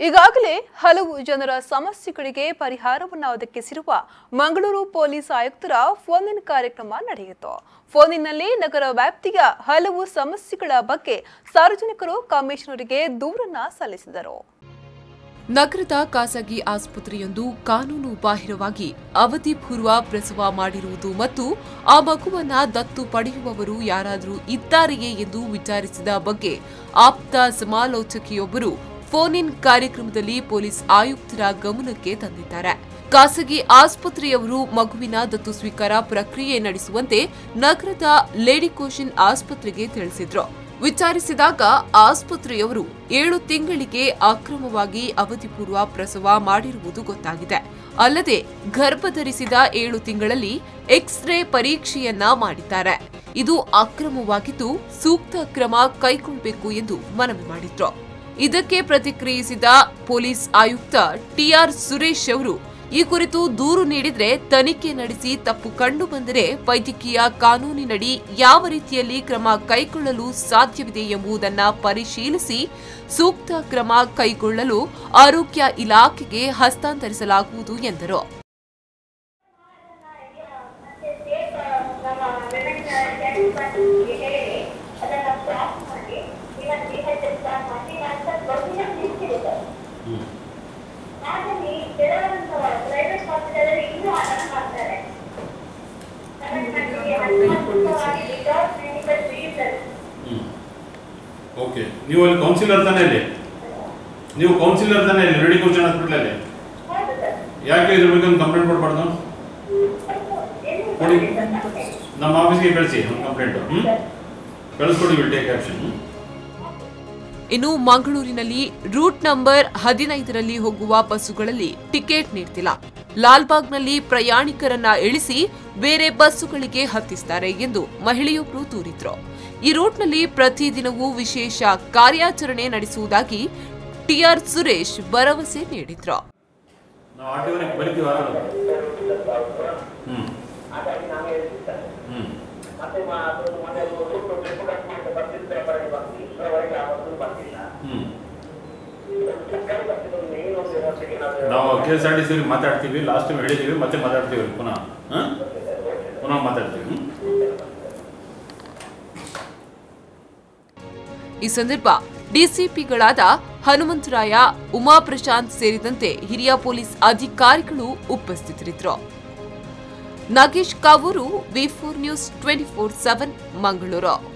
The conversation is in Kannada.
ಈಗಾಗಲೇ ಹಲವು ಜನರ ಸಮಸ್ಯೆಗಳಿಗೆ ಪರಿಹಾರವನ್ನು ಒದಗಿಸಿರುವ ಮಂಗಳೂರು ಪೊಲೀಸ್ ಆಯುಕ್ತರ ಫೋನ್ ಇನ್ ಕಾರ್ಯಕ್ರಮ ನಡೆಯಿತು ಫೋನ್ ಇನ್ನಲ್ಲಿ ನಗರ ವ್ಯಾಪ್ತಿಯ ಹಲವು ಸಮಸ್ಯೆಗಳ ಬಗ್ಗೆ ಸಾರ್ವಜನಿಕರು ಕಮಿಷನರಿಗೆ ದೂರನ್ನ ಸಲ್ಲಿಸಿದರು ನಗರದ ಖಾಸಗಿ ಆಸ್ಪತ್ರೆಯೊಂದು ಕಾನೂನು ಬಾಹಿರವಾಗಿ ಅವಧಿ ಪೂರ್ವ ಪ್ರಸವ ಮಾಡಿರುವುದು ಮತ್ತು ಆ ಮಗುವನ್ನ ದತ್ತು ಪಡೆಯುವವರು ಯಾರಾದರೂ ಇದ್ದಾರೆಯೇ ಎಂದು ವಿಚಾರಿಸಿದ ಬಗ್ಗೆ ಆಪ್ತ ಸಮಾಲೋಚಕಿಯೊಬ್ಬರು ಫೋನ್ ಇನ್ ಕಾರ್ಯಕ್ರಮದಲ್ಲಿ ಪೊಲೀಸ್ ಆಯುಕ್ತರ ಗಮನಕ್ಕೆ ತಂದಿದ್ದಾರೆ ಖಾಸಗಿ ಆಸ್ಪತ್ರೆಯವರು ಮಗುವಿನ ದತ್ತು ಸ್ವೀಕಾರ ಪ್ರಕ್ರಿಯೆ ನಡೆಸುವಂತೆ ನಗರದ ಲೇಡಿ ಕೋಶನ್ ಆಸ್ಪತ್ರೆಗೆ ತಿಳಿಸಿದ್ರು ವಿಚಾರಿಸಿದಾಗ ಆಸ್ಪತ್ರೆಯವರು ಏಳು ತಿಂಗಳಿಗೆ ಅಕ್ರಮವಾಗಿ ಅವಧಿ ಪೂರ್ವ ಪ್ರಸವ ಮಾಡಿರುವುದು ಗೊತ್ತಾಗಿದೆ ಅಲ್ಲದೆ ಗರ್ಭಧರಿಸಿದ ಏಳು ತಿಂಗಳಲ್ಲಿ ಎಕ್ಸ್ರೇ ಪರೀಕ್ಷೆಯನ್ನ ಮಾಡಿದ್ದಾರೆ ಇದು ಅಕ್ರಮವಾಗಿದ್ದು ಸೂಕ್ತ ಕ್ರಮ ಕೈಗೊಳ್ಳಬೇಕು ಎಂದು ಮನವಿ ಮಾಡಿದ್ರು ಇದಕ್ಕೆ ಪ್ರತಿಕ್ರಿಯಿಸಿದ ಪೊಲೀಸ್ ಆಯುಕ್ತ ಟಿಆರ್ ಸುರೇಶ್ ಅವರು ಈ ಕುರಿತು ದೂರು ನೀಡಿದ್ರೆ ತನಿಖೆ ನಡೆಸಿ ತಪ್ಪು ಕಂಡು ಬಂದರೆ ವೈದ್ಯಕೀಯ ಕಾನೂನಿನಡಿ ಯಾವ ರೀತಿಯಲ್ಲಿ ಕ್ರಮ ಕೈಗೊಳ್ಳಲು ಸಾಧ್ಯವಿದೆ ಎಂಬುದನ್ನು ಪರಿಶೀಲಿಸಿ ಸೂಕ್ತ ಕ್ರಮ ಕೈಗೊಳ್ಳಲು ಆರೋಗ್ಯ ಇಲಾಖೆಗೆ ಹಸ್ತಾಂತರಿಸಲಾಗುವುದು ಎಂದರು ಪ್ರೈವೇಟ್ ಹಾಸ್ಪಿಟಲ್ ಇನ್ನೂ ಆರಾಮ ಮಾಡ್ತಾರೆ ಓಕೆ ನೀವು ಅಲ್ಲಿ ಕೌನ್ಸಿಲರ್ ತಾನೇ ಇಲ್ಲಿ ನೀವು ಕೌನ್ಸಿಲರ್ ತಾನೇ ಇಲ್ಲಿ ರೆಡಿ ಕೋಚನ್ ಹಾಸ್ಪಿಟ್ಲಲ್ಲಿ ಯಾಕೆ ಇದ್ರ ಬಗ್ಗೆ ಒಂದು ಕಂಪ್ಲೇಂಟ್ ಕೊಡಬಾರ್ದು ಕೊಡಿ ನಮ್ಮ ಆಫೀಸ್ಗೆ ಕಳಿಸಿ ಒಂದು ಕಂಪ್ಲೇಂಟು ಹ್ಞೂ ಕಳಿಸ್ಕೊಡಿ ವಿಲ್ ಟೇಕ್ ಆಕ್ಷನ್ ಇನ್ನು ಮಂಗಳೂರಿನಲ್ಲಿ ರೂಟ್ ನಂಬರ್ ಹದಿನೈದರಲ್ಲಿ ಹೋಗುವ ಬಸ್ಸುಗಳಲ್ಲಿ ಟಿಕೆಟ್ ನೀಡ್ತಿಲ್ಲ ಲಾಲ್ಬಾಗ್ನಲ್ಲಿ ಪ್ರಯಾಣಿಕರನ್ನ ಇಳಿಸಿ ಬೇರೆ ಬಸ್ಸುಗಳಿಗೆ ಹತ್ತಿಸ್ತಾರೆ ಎಂದು ಮಹಿಳೆಯೊಬ್ಬರು ದೂರಿದ್ರು ಈ ರೂಟ್ನಲ್ಲಿ ಪ್ರತಿದಿನವೂ ವಿಶೇಷ ಕಾರ್ಯಾಚರಣೆ ನಡೆಸುವುದಾಗಿ ಟಿಆರ್ ಸುರೇಶ್ ಭರವಸೆ ನೀಡಿದ್ರು ನಾವು ಆರ್ ಟಿ ಅವರಿಗೆ ಬರೀತೀವಿ ಆರೋಗ್ಯ ಹ್ಞೂ ಹ್ಞೂ ಹ್ಞೂ ನಾವು K S R T C ಮಾತಾಡ್ತೀವಿ ಲಾಸ್ಟ್ ಟೈಮ್ ಹೇಳಿದ್ದೀವಿ ಮತ್ತೆ ಮಾತಾಡ್ತೀವಿ ಪುನಃ ಹಾಂ ಪುನಃ ಮಾತಾಡ್ತೀವಿ ಹ್ಞೂ ಈ ಸಂದರ್ಭ ಡಿಸಿಪಿಗಳಾದ ಹನುಮಂತರಾಯ ಉಮಾ ಪ್ರಶಾಂತ್ ಸೇರಿದಂತೆ ಹಿರಿಯ ಪೊಲೀಸ್ ಅಧಿಕಾರಿಗಳು ಉಪಸ್ಥಿತರಿದ್ದರು Nagesh Kavoor V four news twenty four seven Mangaluru